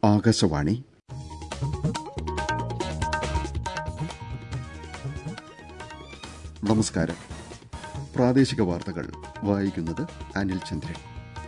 ആകാശവാണി നമസ്കാരം പ്രാദേശിക വാർത്തകൾ വായിക്കുന്നത് അനിൽ ചന്ദ്രൻ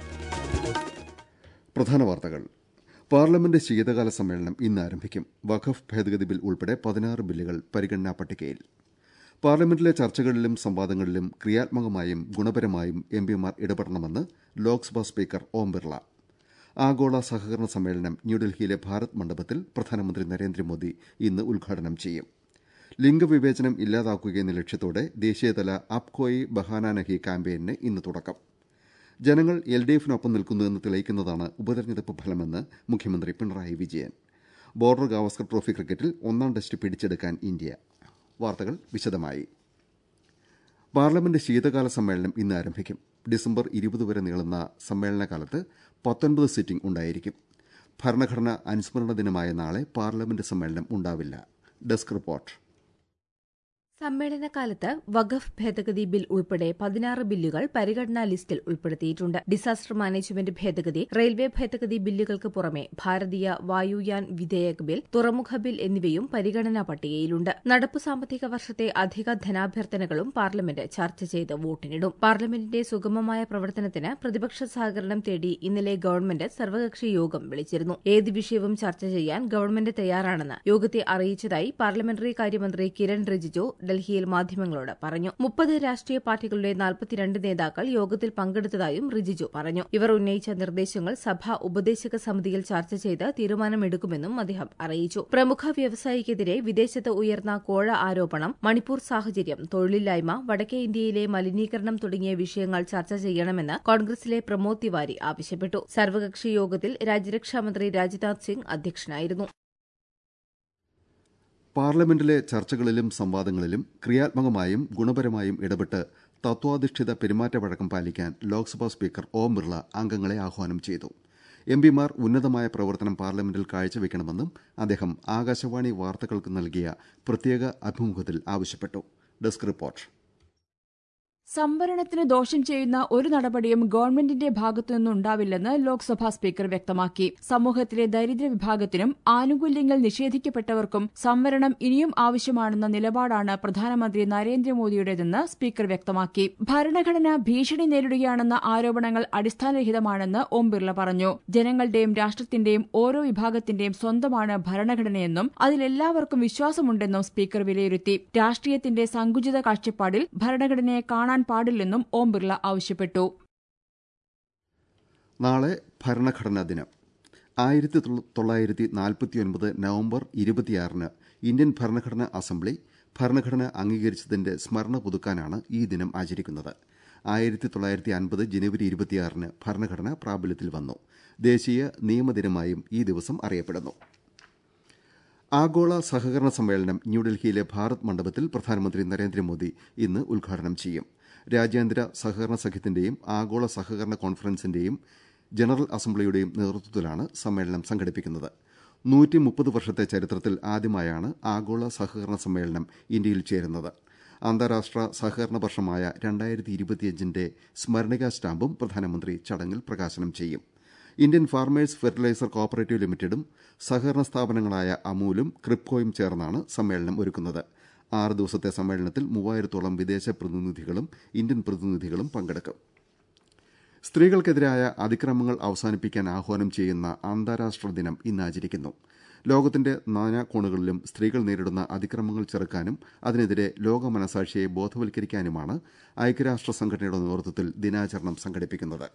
പ്രധാന വാർത്തകൾ പാർലമെന്റ് ശീതകാല സമ്മേളനം ഇന്ന് ആരംഭിക്കും വഖഫ് ഭേദഗതി ബിൽ ഉൾപ്പെടെ പതിനാറ് ബില്ലുകൾ പരിഗണനാ പട്ടികയിൽ പാർലമെന്റിലെ ചർച്ചകളിലും സംവാദങ്ങളിലും ക്രിയാത്മകമായും ഗുണപരമായും എംപിമാർ ഇടപെടണമെന്ന് ലോക്സഭാ സ്പീക്കർ ഓം ബിർള ആഗോള സഹകരണ സമ്മേളനം ന്യൂഡൽഹിയിലെ ഭാരത് മണ്ഡപത്തിൽ പ്രധാനമന്ത്രി നരേന്ദ്രമോദി ഇന്ന് ഉദ്ഘാടനം ചെയ്യും ലിംഗവിവേചനം ഇല്ലാതാക്കുകയെന്ന ലക്ഷ്യത്തോടെ ദേശീയതല അപ്കോയി ബഹാന നഹി ക്യാമ്പയിന് ഇന്ന് തുടക്കം ജനങ്ങൾ എൽ ഡി എഫിനൊപ്പം നിൽക്കുന്നുവെന്ന് തെളിയിക്കുന്നതാണ് ഉപതെരഞ്ഞെടുപ്പ് ഫലമെന്ന് മുഖ്യമന്ത്രി പിണറായി വിജയൻ ബോർഡർ ഗാവസ്കർ ട്രോഫി ക്രിക്കറ്റിൽ ഒന്നാം ടെസ്റ്റ് പിടിച്ചെടുക്കാൻ ഇന്ത്യ വാർത്തകൾ വിശദമായി പാർലമെന്റ് ശീതകാല സമ്മേളനം ഇന്ന് ആരംഭിക്കും ഡിസംബർ ഇരുപത് വരെ നീളുന്ന സമ്മേളനകാലത്ത് പത്തൊൻപത് സിറ്റിംഗ് ഉണ്ടായിരിക്കും ഭരണഘടന അനുസ്മരണ ദിനമായ നാളെ പാർലമെന്റ് സമ്മേളനം ഉണ്ടാവില്ല ഡെസ്ക് റിപ്പോർട്ട് സമ്മേളനകാലത്ത് വഖഫ് ഭേദഗതി ബിൽ ഉൾപ്പെടെ പതിനാറ് ബില്ലുകൾ പരിഗണനാ ലിസ്റ്റിൽ ഉൾപ്പെടുത്തിയിട്ടുണ്ട് ഡിസാസ്റ്റർ മാനേജ്മെന്റ് ഭേദഗതി റെയിൽവേ ഭേദഗതി ബില്ലുകൾക്ക് പുറമെ ഭാരതീയ വായുയാൻ വിധേയക് ബിൽ തുറമുഖ ബിൽ എന്നിവയും പരിഗണനാ പട്ടികയിലുണ്ട് നടപ്പു സാമ്പത്തിക വർഷത്തെ അധിക ധനാഭ്യർത്ഥനകളും പാർലമെന്റ് ചർച്ച ചെയ്ത് വോട്ടിനിടും പാർലമെന്റിന്റെ സുഗമമായ പ്രവർത്തനത്തിന് പ്രതിപക്ഷ സഹകരണം തേടി ഇന്നലെ ഗവൺമെന്റ് സർവകക്ഷി യോഗം വിളിച്ചിരുന്നു ഏത് വിഷയവും ചർച്ച ചെയ്യാൻ ഗവൺമെന്റ് തയ്യാറാണെന്ന് യോഗത്തെ അറിയിച്ചതായി പാർലമെന്ററി കാര്യമന്ത്രി കിരൺ റിജിജു ഡൽഹിയിൽ മാധ്യമങ്ങളോട് പറഞ്ഞു മുപ്പത് രാഷ്ട്രീയ പാർട്ടികളുടെ നാൽപ്പത്തിരണ്ട് നേതാക്കൾ യോഗത്തിൽ പങ്കെടുത്തതായും റിജിജു പറഞ്ഞു ഇവർ ഉന്നയിച്ച നിർദ്ദേശങ്ങൾ സഭാ ഉപദേശക സമിതിയിൽ ചർച്ച ചെയ്ത് തീരുമാനമെടുക്കുമെന്നും അദ്ദേഹം അറിയിച്ചു പ്രമുഖ വ്യവസായിക്കെതിരെ വിദേശത്ത് ഉയർന്ന കോഴ ആരോപണം മണിപ്പൂർ സാഹചര്യം തൊഴിലില്ലായ്മ വടക്കേ ഇന്ത്യയിലെ മലിനീകരണം തുടങ്ങിയ വിഷയങ്ങൾ ചർച്ച ചെയ്യണമെന്ന് കോൺഗ്രസിലെ പ്രമോദ് തിവാരി ആവശ്യപ്പെട്ടു സർവകക്ഷി യോഗത്തിൽ രാജ്യരക്ഷാമന്ത്രി രാജ്നാഥ് സിംഗ് അധ്യക്ഷനായിരുന്നു പാർലമെന്റിലെ ചർച്ചകളിലും സംവാദങ്ങളിലും ക്രിയാത്മകമായും ഗുണപരമായും ഇടപെട്ട് തത്വാധിഷ്ഠിത പെരുമാറ്റവഴക്കം പാലിക്കാൻ ലോക്സഭാ സ്പീക്കർ ഓം ബിർള അംഗങ്ങളെ ആഹ്വാനം ചെയ്തു എംപിമാർ ഉന്നതമായ പ്രവർത്തനം പാർലമെന്റിൽ കാഴ്ചവെക്കണമെന്നും അദ്ദേഹം ആകാശവാണി വാർത്തകൾക്ക് നൽകിയ പ്രത്യേക അഭിമുഖത്തിൽ ആവശ്യപ്പെട്ടു ഡെസ്ക് റിപ്പോർട്ട് സംവരണത്തിന് ദോഷം ചെയ്യുന്ന ഒരു നടപടിയും ഗവൺമെന്റിന്റെ ഭാഗത്തുനിന്നുണ്ടാവില്ലെന്ന് ലോക്സഭാ സ്പീക്കർ വ്യക്തമാക്കി സമൂഹത്തിലെ ദരിദ്ര വിഭാഗത്തിനും ആനുകൂല്യങ്ങൾ നിഷേധിക്കപ്പെട്ടവർക്കും സംവരണം ഇനിയും ആവശ്യമാണെന്ന നിലപാടാണ് പ്രധാനമന്ത്രി നരേന്ദ്രമോദിയുടേതെന്ന് സ്പീക്കർ വ്യക്തമാക്കി ഭരണഘടന ഭീഷണി നേരിടുകയാണെന്ന ആരോപണങ്ങൾ അടിസ്ഥാനരഹിതമാണെന്ന് ഓം ബിർള പറഞ്ഞു ജനങ്ങളുടെയും രാഷ്ട്രത്തിന്റെയും ഓരോ വിഭാഗത്തിന്റെയും സ്വന്തമാണ് ഭരണഘടനയെന്നും അതിലെല്ലാവർക്കും വിശ്വാസമുണ്ടെന്നും സ്പീക്കർ വിലയിരുത്തി രാഷ്ട്രീയത്തിന്റെ സങ്കുചിത കാഴ്ചപ്പാടിൽ ഭരണഘടനയെ കാണാൻ കാണാൻ പാടില്ലെന്നും ഓം ബിർള ആവശ്യപ്പെട്ടു നാളെ ഭരണഘടനാ ദിനം ആയിരത്തി തൊള്ളായിരത്തി നാൽപ്പത്തിയൊൻപത് നവംബർ ഇരുപത്തിയാറിന് ഇന്ത്യൻ ഭരണഘടനാ അസംബ്ലി ഭരണഘടന അംഗീകരിച്ചതിന്റെ സ്മരണ പുതുക്കാനാണ് ഈ ദിനം ആചരിക്കുന്നത് ആയിരത്തി തൊള്ളായിരത്തി അൻപത് ജനുവരി ഇരുപത്തിയാറിന് ഭരണഘടന പ്രാബല്യത്തിൽ വന്നു ദേശീയ നിയമദിനമായും ഈ ദിവസം അറിയപ്പെടുന്നു ആഗോള സഹകരണ സമ്മേളനം ന്യൂഡൽഹിയിലെ ഭാരത് മണ്ഡപത്തിൽ പ്രധാനമന്ത്രി നരേന്ദ്രമോദി ഇന്ന് ഉദ്ഘാടനം ചെയ്യും രാജ്യാന്തര സഹകരണ സഖ്യത്തിന്റെയും ആഗോള സഹകരണ കോൺഫറൻസിന്റെയും ജനറൽ അസംബ്ലിയുടെയും നേതൃത്വത്തിലാണ് സമ്മേളനം സംഘടിപ്പിക്കുന്നത് നൂറ്റി മുപ്പത് വർഷത്തെ ചരിത്രത്തിൽ ആദ്യമായാണ് ആഗോള സഹകരണ സമ്മേളനം ഇന്ത്യയിൽ ചേരുന്നത് അന്താരാഷ്ട്ര സഹകരണ വർഷമായ രണ്ടായിരത്തി ഇരുപത്തിയഞ്ചിന്റെ സ്മരണികാ സ്റ്റാമ്പും പ്രധാനമന്ത്രി ചടങ്ങിൽ പ്രകാശനം ചെയ്യും ഇന്ത്യൻ ഫാർമേഴ്സ് ഫെർട്ടിലൈസർ കോപ്പറേറ്റീവ് ലിമിറ്റഡും സഹകരണ സ്ഥാപനങ്ങളായ അമൂലും ക്രിപ്കോയും ചേർന്നാണ് സമ്മേളനം ഒരുക്കുന്നത് ആറ് ദിവസത്തെ സമ്മേളനത്തിൽ മൂവായിരത്തോളം വിദേശ പ്രതിനിധികളും ഇന്ത്യൻ പ്രതിനിധികളും പങ്കെടുക്കും സ്ത്രീകൾക്കെതിരായ അതിക്രമങ്ങൾ അവസാനിപ്പിക്കാൻ ആഹ്വാനം ചെയ്യുന്ന അന്താരാഷ്ട്ര ദിനം ഇന്ന് ആചരിക്കുന്നു ലോകത്തിന്റെ നാനാകോണുകളിലും സ്ത്രീകൾ നേരിടുന്ന അതിക്രമങ്ങൾ ചെറുക്കാനും അതിനെതിരെ ലോക മനസാക്ഷിയെ ബോധവൽക്കരിക്കാനുമാണ് ഐക്യരാഷ്ട്ര സംഘടനയുടെ നേതൃത്വത്തിൽ ദിനാചരണം സംഘടിപ്പിക്കുന്നത്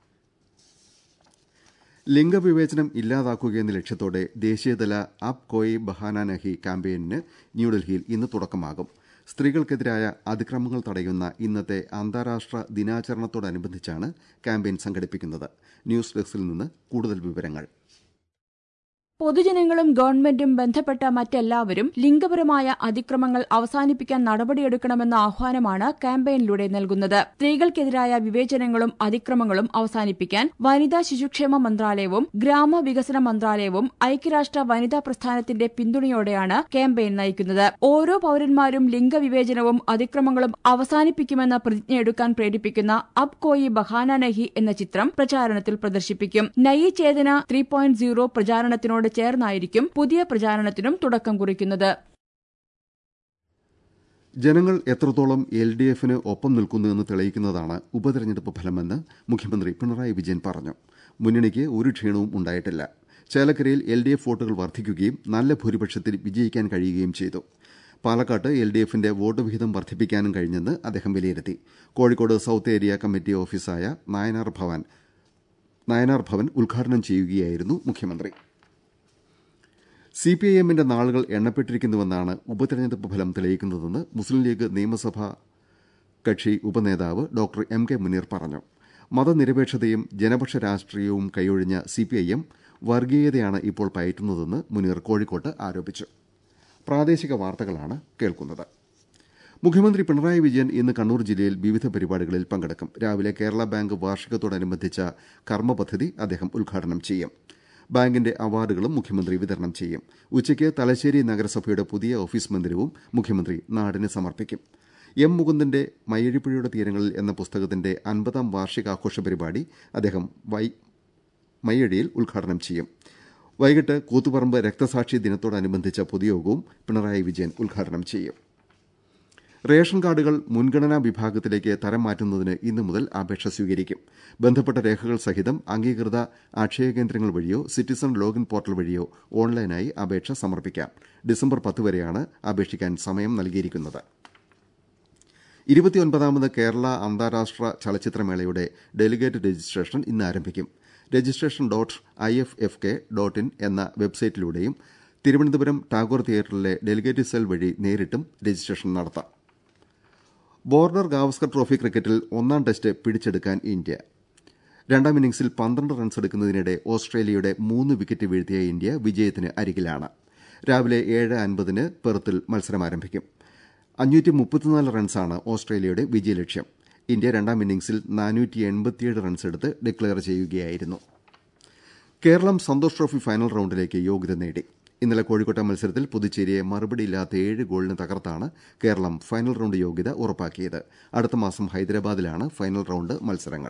ലിംഗവിവേചനം ഇല്ലാതാക്കുകയെന്ന ലക്ഷ്യത്തോടെ ദേശീയതല അപ് കോയി ബഹാന നഹി ക്യാമ്പയിന് ന്യൂഡൽഹിയിൽ ഇന്ന് തുടക്കമാകും സ്ത്രീകൾക്കെതിരായ അതിക്രമങ്ങൾ തടയുന്ന ഇന്നത്തെ അന്താരാഷ്ട്ര ദിനാചരണത്തോടനുബന്ധിച്ചാണ് ക്യാമ്പയിൻ സംഘടിപ്പിക്കുന്നത് ന്യൂസ് ഡെസ്കിൽ നിന്ന് കൂടുതൽ വിവരങ്ങൾ പൊതുജനങ്ങളും ഗവൺമെന്റും ബന്ധപ്പെട്ട മറ്റെല്ലാവരും ലിംഗപരമായ അതിക്രമങ്ങൾ അവസാനിപ്പിക്കാൻ നടപടിയെടുക്കണമെന്ന ആഹ്വാനമാണ് ക്യാമ്പയിനിലൂടെ നൽകുന്നത് സ്ത്രീകൾക്കെതിരായ വിവേചനങ്ങളും അതിക്രമങ്ങളും അവസാനിപ്പിക്കാൻ വനിതാ ശിശുക്ഷേമ മന്ത്രാലയവും ഗ്രാമവികസന മന്ത്രാലയവും ഐക്യരാഷ്ട്ര വനിതാ പ്രസ്ഥാനത്തിന്റെ പിന്തുണയോടെയാണ് ക്യാമ്പയിൻ നയിക്കുന്നത് ഓരോ പൌരന്മാരും ലിംഗവിവേചനവും അതിക്രമങ്ങളും അവസാനിപ്പിക്കുമെന്ന പ്രതിജ്ഞയെടുക്കാൻ പ്രേരിപ്പിക്കുന്ന അബ് കോയി ബഹാന നഹി എന്ന ചിത്രം പ്രചാരണത്തിൽ പ്രദർശിപ്പിക്കും Nayi Chetna three point zero പ്രചാരണത്തിനോട് ചേർന്നായിരിക്കും പുതിയ പ്രചാരണത്തിനും തുടക്കം കുറിക്കുന്നത് ജനങ്ങൾ എത്രത്തോളം എൽ ഡി എഫിന് ഒപ്പം നിൽക്കുന്നുവെന്ന് തെളിയിക്കുന്നതാണ് ഉപതെരഞ്ഞെടുപ്പ് ഫലമെന്ന് മുഖ്യമന്ത്രി പിണറായി വിജയൻ പറഞ്ഞു മുന്നണിക്ക് ഒരു ക്ഷീണവും ഉണ്ടായിട്ടില്ല ചേലക്കരയിൽ എൽ ഡി എഫ് വോട്ടുകൾ വർദ്ധിക്കുകയും നല്ല ഭൂരിപക്ഷത്തിൽ വിജയിക്കാൻ കഴിയുകയും ചെയ്തു പാലക്കാട്ട് എൽ ഡി എഫിന്റെ വോട്ട് വിഹിതം വർദ്ധിപ്പിക്കാനും കഴിഞ്ഞെന്ന് അദ്ദേഹം വിലയിരുത്തി കോഴിക്കോട് സൌത്ത് ഏരിയ കമ്മിറ്റി ഓഫീസായ നായനാർ ഭവൻ നായനാർ ഭവൻ ഉദ്ഘാടനം ചെയ്യുകയായിരുന്നു മുഖ്യമന്ത്രി സിപിഐഎമ്മിന്റെ നാളുകൾ എണ്ണപ്പെട്ടിരിക്കുന്നുവെന്നാണ് ഉപതെരഞ്ഞെടുപ്പ് ഫലം തെളിയിക്കുന്നതെന്ന് മുസ്ലിം ലീഗ് നിയമസഭാ കക്ഷി ഉപനേതാവ് ഡോക്ടർ എം കെ മുനീർ പറഞ്ഞു മതനിരപേക്ഷതയും ജനപക്ഷ രാഷ്ട്രീയവും കൈയൊഴിഞ്ഞ സിപിഐഎം വർഗീയതയാണ് ഇപ്പോൾ പയറ്റുന്നതെന്ന് മുനീർ കോഴിക്കോട്ട് ആരോപിച്ചു പ്രാദേശിക വാർത്തകളാണ് കേൾക്കുന്നത് മുഖ്യമന്ത്രി പിണറായി വിജയൻ ഇന്ന് കണ്ണൂർ ജില്ലയിൽ വിവിധ പരിപാടികളിൽ പങ്കെടുക്കും രാവിലെ കേരള ബാങ്ക് വാർഷികത്തോടനുബന്ധിച്ച കർമ്മ പദ്ധതി അദ്ദേഹം ഉദ്ഘാടനം ചെയ്യും ബാങ്കിന്റെ അവാർഡുകളും മുഖ്യമന്ത്രി വിതരണം ചെയ്യും ഉച്ചയ്ക്ക് തലശ്ശേരി നഗരസഭയുടെ പുതിയ ഓഫീസ് മന്ദിരവും മുഖ്യമന്ത്രി നാടിന് സമർപ്പിക്കും എം മുകുന്ദന്റെ മയ്യഴിപ്പുഴയുടെ തീരങ്ങളിൽ എന്ന പുസ്തകത്തിന്റെ അൻപതാം വാർഷികാഘോഷ പരിപാടി അദ്ദേഹം വൈ മയ്യഴിയിൽ ഉദ്ഘാടനം ചെയ്യും വൈകിട്ട് കൂത്തുപറമ്പ് രക്തസാക്ഷി ദിനത്തോടനുബന്ധിച്ച പൊതുയോഗവും പിണറായി വിജയൻ ഉദ്ഘാടനം ചെയ്യും റേഷൻ കാർഡുകൾ മുൻഗണനാ വിഭാഗത്തിലേക്ക് തരം മാറ്റുന്നതിന് ഇന്നു മുതൽ അപേക്ഷ സ്വീകരിക്കും ബന്ധപ്പെട്ട രേഖകൾ സഹിതം അംഗീകൃത അക്ഷയ കേന്ദ്രങ്ങൾ വഴിയോ സിറ്റിസൺ ലോഗിൻ പോർട്ടൽ വഴിയോ ഓൺലൈനായി അപേക്ഷ സമർപ്പിക്കാം ഡിസംബർ പത്ത് വരെയാണ് അപേക്ഷിക്കാൻ സമയം നൽകിയിരിക്കുന്നത് ഇരുപത്തിയൊൻപതാമത് കേരള അന്താരാഷ്ട്ര ചലച്ചിത്രമേളയുടെ ഡെലിഗേറ്റ് രജിസ്ട്രേഷൻ ഇന്ന് ആരംഭിക്കും registration dot I F F K dot in എന്ന വെബ്സൈറ്റിലൂടെയും തിരുവനന്തപുരം ടാഗോർ തിയേറ്ററിലെ ഡെലിഗേറ്റ് സെൽ വഴി നേരിട്ടും രജിസ്ട്രേഷൻ നടത്താം ബോർഡർ ഗാവസ്കർ ട്രോഫി ക്രിക്കറ്റിൽ ഒന്നാം ടെസ്റ്റ് പിടിച്ചെടുക്കാൻ ഇന്ത്യ രണ്ടാം ഇന്നിംഗ്സിൽ പന്ത്രണ്ട് റൺസ് എടുക്കുന്നതിനിടെ ഓസ്ട്രേലിയയുടെ മൂന്ന് വിക്കറ്റ് വീഴ്ത്തിയ ഇന്ത്യ വിജയത്തിന് അരികിലാണ് രാവിലെ ഏഴ് അൻപതിന് പെർത്തിൽ മത്സരം ആരംഭിക്കും അഞ്ഞൂറ്റി മുപ്പത്തിനാല് റൺസാണ് ഓസ്ട്രേലിയയുടെ വിജയലക്ഷ്യം ഇന്ത്യ രണ്ടാം ഇന്നിംഗ്സിൽ നാനൂറ്റി എൺപത്തിയേഴ് റൺസ് എടുത്ത് ഡിക്ലെയർ ചെയ്യുകയായിരുന്നു കേരളം സന്തോഷ് ട്രോഫി ഫൈനൽ റൌണ്ടിലേക്ക് യോഗ്യത നേടി ഇന്നലെ കോഴിക്കോട്ടെ മത്സരത്തിൽ പുതുച്ചേരിയെ മറുപടിയില്ലാത്ത ഏഴ് ഗോളിന് തകർത്താണ് കേരളം ഫൈനൽ റൌണ്ട് യോഗ്യത ഉറപ്പാക്കിയത് അടുത്ത മാസം ഹൈദരാബാദിലാണ് ഫൈനൽ റൌണ്ട് മത്സരങ്ങൾ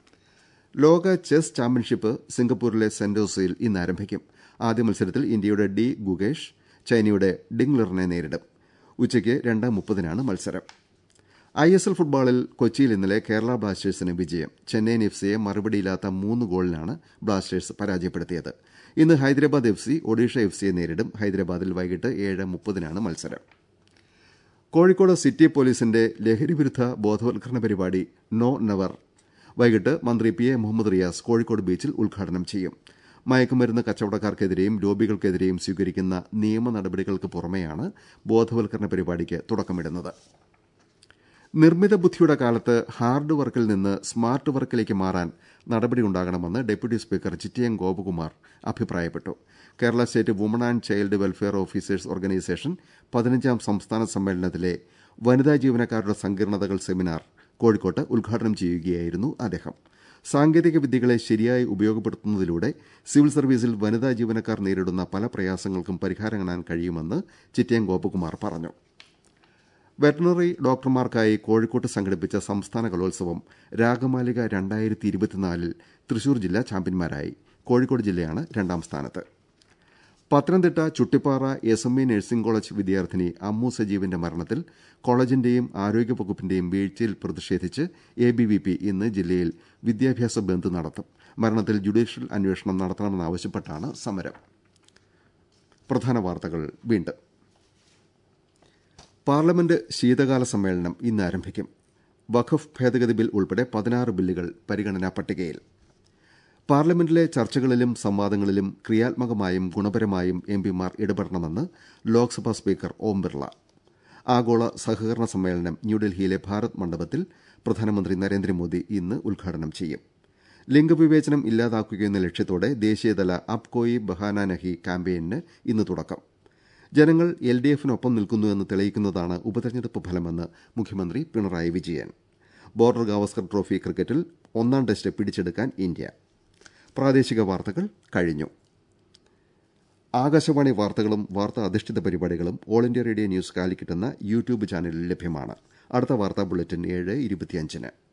ലോക ചെസ് ചാമ്പ്യൻഷിപ്പ് സിംഗപ്പൂരിലെ സെന്റോസയിൽ ഇന്ന് ആരംഭിക്കും ആദ്യ മത്സരത്തിൽ ഇന്ത്യയുടെ ഡി ഗുഗേഷ് ചൈനയുടെ ഡിംഗ്ലറിനെ നേരിടും ഉച്ചയ്ക്ക് രണ്ട് മുപ്പതിനാണ് മത്സരം ഐ എസ് എൽ ഫുട്ബോളിൽ കൊച്ചിയിൽ ഇന്നലെ കേരള ബ്ലാസ്റ്റേഴ്സിന് വിജയം ചെന്നൈയിൻ എഫ് സിയെ മറുപടിയില്ലാത്ത മൂന്ന് ഗോളിനാണ് ബ്ലാസ്റ്റേഴ്സ് പരാജയപ്പെടുത്തിയത് ഇന്ന് Hyderabad F C Odisha F സിയെ നേരിടും ഹൈദരാബാദിൽ വൈകിട്ട് ഏഴ് മുപ്പതിനാണ് മത്സരം കോഴിക്കോട് സിറ്റി പോലീസിന്റെ ലഹരിവിരുദ്ധ ബോധവൽക്കരണ പരിപാടി നോ നെവർ വൈകിട്ട് മന്ത്രി പി എ മുഹമ്മദ് റിയാസ് കോഴിക്കോട് ബീച്ചിൽ ഉദ്ഘാടനം ചെയ്യും മയക്കുമരുന്ന് കച്ചവടക്കാർക്കെതിരെയും ലോബികൾക്കെതിരെയും സ്വീകരിക്കുന്ന നിയമ നടപടികൾക്ക് പുറമെയാണ് ബോധവൽക്കരണ പരിപാടിക്ക് തുടക്കമിടുന്നത് നിർമ്മിത ബുദ്ധിയുടെ കാലത്ത് ഹാർഡ് വർക്കിൽ നിന്ന് സ്മാർട്ട് വർക്കിലേക്ക് മാറാൻ നടപടിയുണ്ടാകണമെന്ന് ഡെപ്യൂട്ടി സ്പീക്കർ ചിറ്റിയം ഗോപകുമാർ അഭിപ്രായപ്പെട്ടു Kerala state woman and child welfare officers organisation പതിനഞ്ചാം സംസ്ഥാന സമ്മേളനത്തിലെ വനിതാ ജീവനക്കാരുടെ സങ്കീർണതകൾ സെമിനാർ കോഴിക്കോട്ട് ഉദ്ഘാടനം ചെയ്യുകയായിരുന്നു അദ്ദേഹം സാങ്കേതിക വിദ്യകളെ ശരിയായി ഉപയോഗപ്പെടുത്തുന്നതിലൂടെ സിവിൽ സർവീസിൽ വനിതാ ജീവനക്കാർ നേരിടുന്ന പല പ്രയാസങ്ങൾക്കും പരിഹാരം കാണാൻ കഴിയുമെന്ന് ചിറ്റയം ഗോപകുമാർ പറഞ്ഞു വെറ്ററിനറി ഡോക്ടർമാർക്കായി കോഴിക്കോട്ട് സംഘടിപ്പിച്ച സംസ്ഥാന കലോത്സവം രാഗമാലിക രണ്ടായിരത്തി ഇരുപത്തിനാലിൽ തൃശൂർ ജില്ല ചാമ്പ്യന്മാരായി കോഴിക്കോട് ജില്ലയാണ് രണ്ടാം സ്ഥാനത്ത് Pathanamthitta Chuttipara S M E nursing college വിദ്യാർത്ഥിനി അമ്മു സജീവിന്റെ മരണത്തിൽ കോളേജിന്റെയും ആരോഗ്യവകുപ്പിന്റെയും വീഴ്ചയിൽ പ്രതിഷേധിച്ച് എ ബി വി പി ഇന്ന് ജില്ലയിൽ വിദ്യാഭ്യാസ ബന്ദ് നടത്തും മരണത്തിൽ ജുഡീഷ്യൽ അന്വേഷണം നടത്തണമെന്നാവശ്യപ്പെട്ടാണ് സമരം പ്രധാന വാർത്തകൾ വീണ്ടും പാർലമെന്റ് ശീതകാല സമ്മേളനം ഇന്ന് ആരംഭിക്കും വഖഫ് ഭേദഗതി ബിൽ ഉൾപ്പെടെ പതിനാറ് ബില്ലുകൾ പരിഗണനാ പട്ടികയിൽ പാർലമെന്റിലെ ചർച്ചകളിലും സംവാദങ്ങളിലും ക്രിയാത്മകമായും ഗുണപരമായും എംപിമാർ ഇടപെടണമെന്ന് ലോക്സഭാ സ്പീക്കർ ഓം ബിർള ആഗോള സഹകരണ സമ്മേളനം ന്യൂഡൽഹിയിലെ ഭാരത് മണ്ഡപത്തിൽ പ്രധാനമന്ത്രി നരേന്ദ്രമോദി ഇന്ന് ഉദ്ഘാടനം ചെയ്യും ലിംഗവിവേചനം ഇല്ലാതാക്കുകയെന്ന ലക്ഷ്യത്തോടെ ദേശീയതല അബ് കോയി ബഹാന നഹി ക്യാമ്പയിന് ഇന്ന് തുടക്കം ജനങ്ങൾ എൽ ഡി എഫിനൊപ്പം നിൽക്കുന്നുവെന്ന് തെളിയിക്കുന്നതാണ് ഉപതെരഞ്ഞെടുപ്പ് ഫലമെന്ന് മുഖ്യമന്ത്രി പിണറായി വിജയൻ ബോർഡർ ഗാവസ്കർ ട്രോഫി ക്രിക്കറ്റിൽ ഒന്നാം ടെസ്റ്റ് പിടിച്ചെടുക്കാൻ ഇന്ത്യ പ്രാദേശിക വാർത്തകൾ കഴിഞ്ഞു ആകാശവാണി വാർത്തകളും വാർത്താ അധിഷ്ഠിത പരിപാടികളും All India Radio news Calicut എന്ന യൂട്യൂബ് ചാനലിൽ ലഭ്യമാണ് അടുത്ത വാർത്താ ബുള്ളറ്റിൻ ഏഴ് ഇരുപത്തിയഞ്ചിന്